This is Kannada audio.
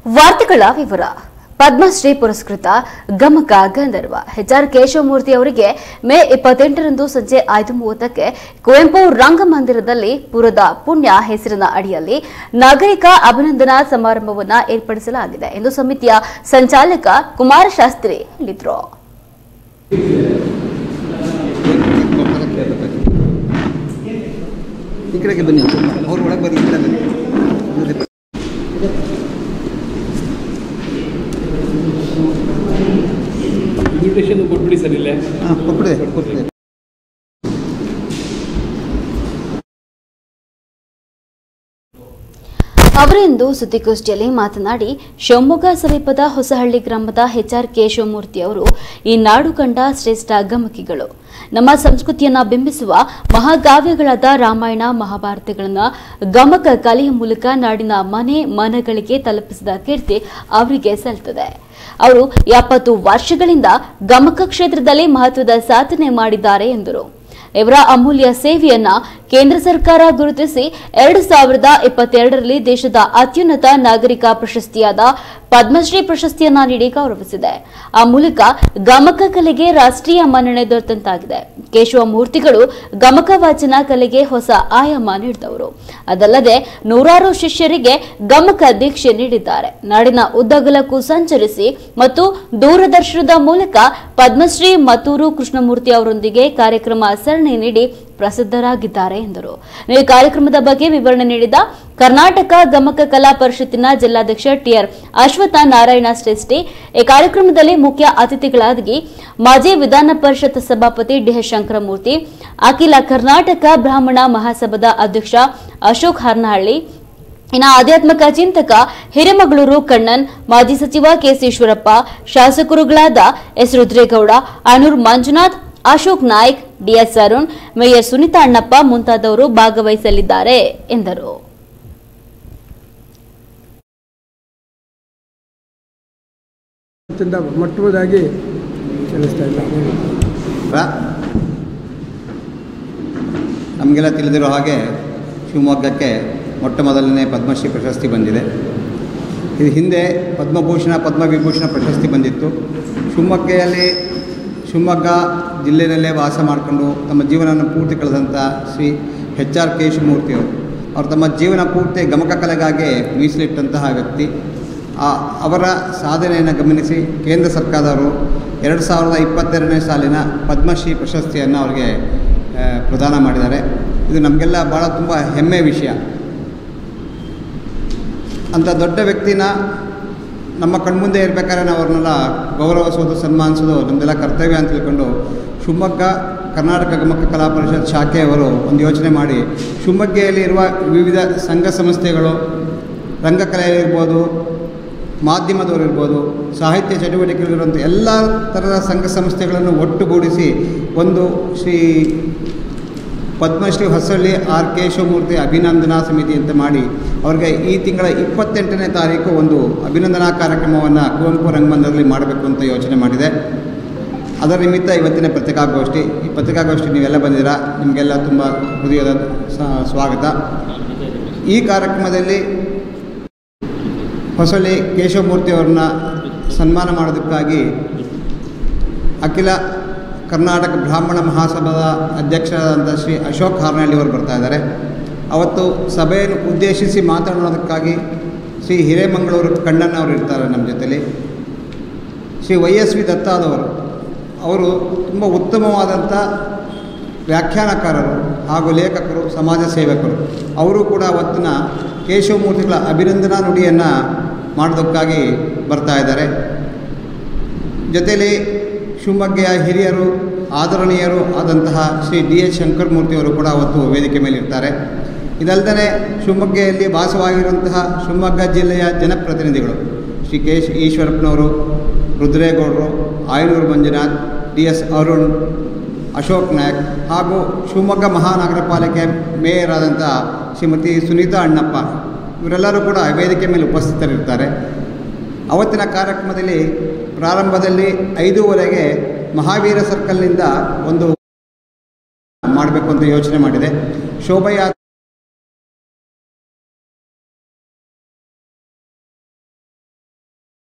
ವಾರ್ತೆಗಳ ವಿವರ ಪದ್ಮಶ್ರೀ ಪುರಸ್ಕೃತ ಗಮಕ ಗಂಧರ್ವ ಎಚ್ಆರ್ ಕೇಶವಮೂರ್ತಿ ಅವರಿಗೆ ಮೇ ಇಪ್ಪತ್ತೆಂಟರಂದು ಸಂಜೆ ಐದು ಮೂವತ್ತಕ್ಕೆ ಕುವೆಂಪು ರಂಗಮಂದಿರದಲ್ಲಿ ಪುರದ ಪುಣ್ಯ ಹೆಸರಿನ ಅಡಿಯಲ್ಲಿ ನಾಗರಿಕ ಅಭಿನಂದನಾ ಸಮಾರಂಭವನ್ನು ಏರ್ಪಡಿಸಲಾಗಿದೆ ಎಂದು ಸಮಿತಿಯ ಸಂಚಾಲಕ ಕುಮಾರಶಾಸ್ತ್ರಿ ಹೇಳಿದರು ಈ ಕಡೆಗೆ ಬನ್ನಿ ಅವ್ರ ಒಳಗೆ ಬನ್ನಿ ಈ ಕಡೆ ಬನ್ನಿ ನೋಡಿ. ಇನ್ವಿಟೇಷನ್ ಕೊಟ್ಬಿಡಿ ಸರ್ ಇಲ್ಲೇ ಹಾಂ ಕೊಟ್ಬಿಡಿ ಕೊಟ್ಬಿಡಿ ಅವರಿಂದು ಸುದ್ದಿಗೋಷ್ಠಿಯಲ್ಲಿ ಮಾತನಾಡಿ ಶಿವಮೊಗ್ಗ ಸಮೀಪದ ಹೊಸಹಳ್ಳಿ ಗ್ರಾಮದ ಎಚ್ಆರ್ ಕೇಶವಮೂರ್ತಿ ಅವರು ಈ ನಾಡು ಕಂಡ ಶ್ರೇಷ್ಠ ಗಮಕಿಗಳು ನಮ್ಮ ಸಂಸ್ಕೃತಿಯನ್ನ ಬಿಂಬಿಸುವ ಮಹಾಕಾವ್ಯಗಳಾದ ರಾಮಾಯಣ ಮಹಾಭಾರತಗಳನ್ನ ಗಮಕ ಕಲೆಯ ಮೂಲಕ ನಾಡಿನ ಮನೆ ಮನಗಳಿಗೆ ತಲುಪಿಸಿದ ಕೀರ್ತಿ ಅವರಿಗೆ ಸಲ್ತದೆ ಅವರು ಎಪ್ಪತ್ತು ವರ್ಷಗಳಿಂದ ಗಮಕ ಕ್ಷೇತ್ರದಲ್ಲಿ ಮಹತ್ವದ ಸಾಧನೆ ಮಾಡಿದ್ದಾರೆ ಎಂದರು ಇವರ ಅಮೂಲ್ಯ ಸೇವೆಯನ್ನ ಕೇಂದ್ರ ಸರ್ಕಾರ ಗುರುತಿಸಿ ಎರಡು ಸಾವಿರದ ಇಪ್ಪತ್ತೆರಡರಲ್ಲಿ ದೇಶದ ಅತ್ಯುನ್ನತ ನಾಗರಿಕ ಪ್ರಶಸ್ತಿಯಾದ ಪದ್ಮಶ್ರೀ ಪ್ರಶಸ್ತಿಯನ್ನ ನೀಡಿ ಗೌರವಿಸಿದೆ ಆ ಮೂಲಕ ಗಮಕ ಕಲೆಗೆ ರಾಷ್ಟ್ರೀಯ ಮನ್ನಣೆ ದೊರೆತಂತಾಗಿದೆ ಕೇಶವ ಮೂರ್ತಿಗಳು ಗಮಕ ವಾಚನ ಕಲೆಗೆ ಹೊಸ ಆಯಾಮ ನೀಡಿದವರು ಅದಲ್ಲದೆ ನೂರಾರು ಶಿಷ್ಯರಿಗೆ ಗಮಕ ದೀಕ್ಷೆ ನೀಡಿದ್ದಾರೆ ನಾಡಿನ ಉದ್ದಗಲಕ್ಕೂ ಸಂಚರಿಸಿ ಮತ್ತು ದೂರದರ್ಶನದ ಮೂಲಕ ಪದ್ಮಶ್ರೀ ಮತ್ತೂರು ಕೃಷ್ಣಮೂರ್ತಿ ಅವರೊಂದಿಗೆ ಕಾರ್ಯಕ್ರಮ ಸರಣಿ ನೀಡಿ ಪ್ರಸಿದ್ಧರಾಗಿದ್ದಾರೆ ಎಂದರು ಈ ಕಾರ್ಯಕ್ರಮದ ಬಗ್ಗೆ ವಿವರಣೆ ನೀಡಿದ ಕರ್ನಾಟಕ ಗಮಕ ಕಲಾ ಪರಿಷತ್ತಿನ ಜಿಲ್ಲಾಧ್ಯಕ್ಷ ಟಿಆರ್ ಅಶ್ವಥ ನಾರಾಯಣ ಶ್ರೇಷ್ಠಿ ಈ ಕಾರ್ಯಕ್ರಮದಲ್ಲಿ ಮುಖ್ಯ ಅತಿಥಿಗಳಾಗಿ ಮಾಜಿ ವಿಧಾನ ಪರಿಷತ್ ಸಭಾಪತಿ ಡಿಎಸ್ ಶಂಕರಮೂರ್ತಿ ಅಖಿಲ ಕರ್ನಾಟಕ ಬ್ರಾಹ್ಮಣ ಮಹಾಸಭಾದ ಅಧ್ಯಕ್ಷ ಅಶೋಕ್ ಹರ್ನಹಳ್ಳಿ ಇನ್ನು ಆಧ್ಯಾತ್ಮಿಕ ಚಿಂತಕ ಹಿರೇಮಗಳೂರು ಕಣ್ಣನ್ ಮಾಜಿ ಸಚಿವ ಕೆಸಿ ಈಶ್ವರಪ್ಪ ಶಾಸಕರುಗಳಾದ S Rudregowda Anur Manjunath Ashok Naik DS Arun mayor Sunita Annappa ಮುಂತಾದವರು ಭಾಗವಹಿಸಲಿದ್ದಾರೆ ಎಂದರು ಅತ್ಯಂತ ಮೊಟ್ಟಮೊದಲಾಗಿ ತಿಳಿಸ್ತಾ ಇದ್ದಾರೆ ನಮಗೆಲ್ಲ ತಿಳಿದಿರೋ ಹಾಗೆ ಶಿವಮೊಗ್ಗಕ್ಕೆ ಮೊಟ್ಟ ಮೊದಲನೇ ಪದ್ಮಶ್ರೀ ಪ್ರಶಸ್ತಿ ಬಂದಿದೆ ಇದು ಹಿಂದೆ ಪದ್ಮಭೂಷಣ ಪದ್ಮವಿಭೂಷಣ ಪ್ರಶಸ್ತಿ ಬಂದಿತ್ತು ಶಿವಮೊಗ್ಗೆಯಲ್ಲಿ ಶಿವಮೊಗ್ಗ ಜಿಲ್ಲೆಯಲ್ಲೇ ವಾಸ ಮಾಡಿಕೊಂಡು ತಮ್ಮ ಜೀವನವನ್ನು ಪೂರ್ತಿ ಕಳೆದಂಥ ಶ್ರೀ ಎಚ್ ಆರ್ ಕೇಶಮೂರ್ತಿಯವರು ಅವರು ತಮ್ಮ ಜೀವನ ಪೂರ್ತಿ ಗಮಕ ಕಲೆಗಾಗಿ ಮೀಸಲಿಟ್ಟಂತಹ ವ್ಯಕ್ತಿ ಆ ಅವರ ಸಾಧನೆಯನ್ನು ಗಮನಿಸಿ ಕೇಂದ್ರ ಸರ್ಕಾರದವರು ಎರಡು ಸಾವಿರದ ಇಪ್ಪತ್ತೆರಡನೇ ಸಾಲಿನ ಪದ್ಮಶ್ರೀ ಪ್ರಶಸ್ತಿಯನ್ನು ಅವರಿಗೆ ಆ, ಪ್ರದಾನ ಮಾಡಿದ್ದಾರೆ ಇದು ನಮಗೆಲ್ಲ ಭಾಳ ತುಂಬ ಹೆಮ್ಮೆ ವಿಷಯ ಅಂಥ ದೊಡ್ಡ ವ್ಯಕ್ತಿನ ನಮ್ಮ ಕಣ್ಮುಂದೆ ಇರಬೇಕಾದ್ರೆ ನಾವು ಅವ್ರನ್ನೆಲ್ಲ ಗೌರವಿಸೋದು ಸನ್ಮಾನಿಸೋದು ನಮ್ಮದೆಲ್ಲ ಕರ್ತವ್ಯ ಅಂತ ತಿಳ್ಕೊಂಡು ಶಿವಮೊಗ್ಗ ಕರ್ನಾಟಕ ಗಮಕ ಕಲಾ ಪರಿಷತ್ ಶಾಖೆಯವರು ಒಂದು ಯೋಚನೆ ಮಾಡಿ ಶಿವಮೊಗ್ಗೆಯಲ್ಲಿ ಇರುವ ವಿವಿಧ ಸಂಘ ಸಂಸ್ಥೆಗಳು ರಂಗಕಲೆಯಲ್ಲಿರ್ಬೋದು ಮಾಧ್ಯಮದವರು ಇರ್ಬೋದು ಸಾಹಿತ್ಯ ಚಟುವಟಿಕೆಗಳಿರುವಂಥ ಎಲ್ಲ ಥರದ ಸಂಘ ಸಂಸ್ಥೆಗಳನ್ನು ಒಟ್ಟುಗೂಡಿಸಿ ಒಂದು ಶ್ರೀ ಪದ್ಮಶ್ರೀ ಹೊಸಳ್ಳಿ ಆರ್ ಕೇಶವಮೂರ್ತಿ ಅಭಿನಂದನಾ ಸಮಿತಿ ಅಂತ ಮಾಡಿ ಅವ್ರಿಗೆ ಈ ತಿಂಗಳ ಇಪ್ಪತ್ತೆಂಟನೇ ತಾರೀಕು ಒಂದು ಅಭಿನಂದನಾ ಕಾರ್ಯಕ್ರಮವನ್ನು ಕುವೆಂಪು ರಂಗಮಂದಿರದಲ್ಲಿ ಮಾಡಬೇಕು ಅಂತ ಯೋಚನೆ ಮಾಡಿದೆ ಅದರ ನಿಮಿತ್ತ ಇವತ್ತಿನ ಪತ್ರಿಕಾಗೋಷ್ಠಿ ಈ ಪತ್ರಿಕಾಗೋಷ್ಠಿ ನೀವೆಲ್ಲ ಬಂದಿದ್ದೀರಾ ನಿಮಗೆಲ್ಲ ತುಂಬ ಹೃದಯದ ಸ- ಸ್ವಾಗತ ಈ ಕಾರ್ಯಕ್ರಮದಲ್ಲಿ ಹೊಸಳ್ಳಿ ಕೇಶವಮೂರ್ತಿ ಅವ್ರನ್ನ ಸನ್ಮಾನ ಮಾಡೋದಕ್ಕಾಗಿ ಅಖಿಲ ಕರ್ನಾಟಕ ಬ್ರಾಹ್ಮಣ ಮಹಾಸಭಾದ ಅಧ್ಯಕ್ಷರಾದಂಥ ಶ್ರೀ ಅಶೋಕ್ ಹಾರ್ನಹಳ್ಳಿ ಅವರು ಬರ್ತಾ ಇದ್ದಾರೆ ಅವತ್ತು ಸಭೆಯನ್ನು ಉದ್ದೇಶಿಸಿ ಮಾತನಾಡೋದಕ್ಕಾಗಿ ಶ್ರೀ ಹಿರೇಮಂಗಳೂರು ಕಣ್ಣನ್ ಅವರು ಇರ್ತಾರೆ ನಮ್ಮ ಜೊತೆಲಿ ಶ್ರೀ ವೈ ಎಸ್ ವಿ ದತ್ತಾದವರು ಅವರು ತುಂಬ ಉತ್ತಮವಾದಂಥ ವ್ಯಾಖ್ಯಾನಕಾರರು ಹಾಗೂ ಲೇಖಕರು ಸಮಾಜ ಸೇವಕರು ಅವರು ಕೂಡ ಅವತ್ತಿನ ಕೇಶವಮೂರ್ತಿಗಳ ಅಭಿನಂದನಾ ನುಡಿಯನ್ನು ಮಾಡೋದಕ್ಕಾಗಿ ಬರ್ತಾ ಇದ್ದಾರೆ ಜೊತೆಯಲ್ಲಿ ಶಿವಮೊಗ್ಗೆಯ ಹಿರಿಯರು ಆದರಣೀಯರು ಆದಂತಹ ಶ್ರೀ ಡಿ ಎಚ್ ಶಂಕರಮೂರ್ತಿಯವರು ಕೂಡ ಅವತ್ತು ವೇದಿಕೆ ಮೇಲೆ ಇರ್ತಾರೆ ಇದಲ್ಲದೆ ಶಿವಮೊಗ್ಗೆಯಲ್ಲಿ ವಾಸವಾಗಿರುವಂತಹ ಶಿವಮೊಗ್ಗ ಜಿಲ್ಲೆಯ ಜನಪ್ರತಿನಿಧಿಗಳು ಶ್ರೀ ಕೆ ಎಸ್ ಈಶ್ವರಪ್ಪನವರು ರುದ್ರೇಗೌಡರು ಆಯನೂರು ಮಂಜುನಾಥ್ ಡಿ ಎಸ್ ಅರುಣ್ ಅಶೋಕ್ ನಾಯಕ್ ಹಾಗೂ ಶಿವಮೊಗ್ಗ ಮಹಾನಗರ ಪಾಲಿಕೆ ಮೇಯರ್ ಆದಂಥ ಶ್ರೀಮತಿ ಸುನೀತಾ ಅಣ್ಣಪ್ಪ ಇವರೆಲ್ಲರೂ ಕೂಡ ವೇದಿಕೆ ಮೇಲೆ ಉಪಸ್ಥಿತರಿರ್ತಾರೆ ಅವತ್ತಿನ ಕಾರ್ಯಕ್ರಮದಲ್ಲಿ ಪ್ರಾರಂಭದಲ್ಲಿ ಐದೂವರೆಗೆ ಮಹಾವೀರ ಸರ್ಕಲ್ನಿಂದ ಒಂದು ಮಾಡಬೇಕು ಅಂತ ಯೋಚನೆ ಮಾಡಿದೆ ಶೋಭಾಯಾತ್ರೆ